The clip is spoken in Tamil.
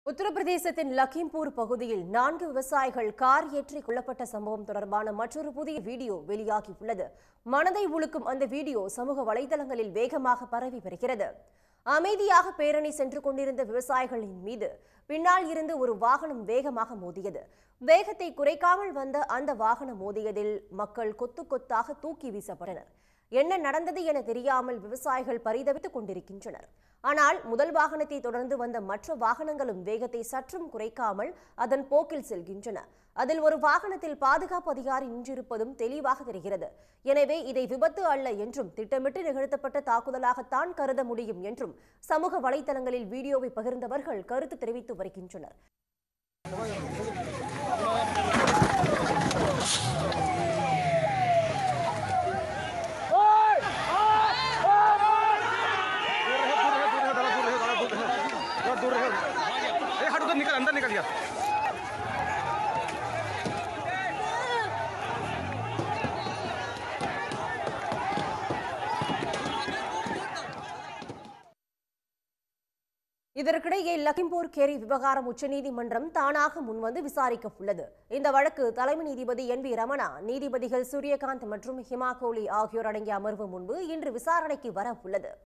உத்தரப்பிரதேசத்தின் லக்கிம்பூர் பகுதியில் நான்கு விவசாயிகள் கார் ஏற்றி கொல்லப்பட்ட சம்பவம் தொடர்பான மற்றொரு புதிய வீடியோ வெளியாகியுள்ளது மனதை உழுக்கும் அந்த வீடியோ சமூக வலைதளங்களில் வேகமாக பரவி வருகிறது அமைதியாக பேரணி சென்று கொண்டிருந்த விவசாயிகளின் மீது பின்னால் இருந்து ஒரு வாகனம் வேகமாக மோதியது வேகத்தை குறைக்காமல் வந்த அந்த வாகனம் மோதியதில் மக்கள் கொத்து கொத்தாக தூக்கி வீசப்பட்டனர் என்ன நடந்தது என தெரியாமல் விவசாயிகள் பரிதவித்துக் கொண்டிருக்கின்றனர் ஆனால் முதல் வாகனத்தை தொடர்ந்து வந்த மற்ற வாகனங்களும் வேகத்தை சற்றும் குறைக்காமல் அதன் போக்கில் செல்கின்றன அதில் ஒரு வாகனத்தில் பாதுகாப்பு அதிகாரி நின்றிருப்பதும் தெளிவாக தெரிகிறது எனவே இதை விபத்து அல்ல என்றும் திட்டமிட்டு நிகழ்த்தப்பட்ட தாக்குதலாகத்தான் கருத முடியும் என்றும் சமூக வலைதளங்களில் வீடியோவை பகிர்ந்தவர்கள் கருத்து தெரிவித்து வருகின்றனர் थोड़ा दूर रहे ए हट उधर निकल अंदर निकल गया இதற்கிடையே லக்கிம்பூர் கேரி விவகாரம் உச்சநீதிமன்றம் தானாக முன்வந்து விசாரிக்க உள்ளது இந்த வழக்கு தலைமை நீதிபதி என் வி ரமணா நீதிபதிகள் சூரியகாந்த் மற்றும் ஹிமா கோலி ஆகியோர் அடங்கிய அமர்வு முன்பு இன்று விசாரணைக்கு வர உள்ளது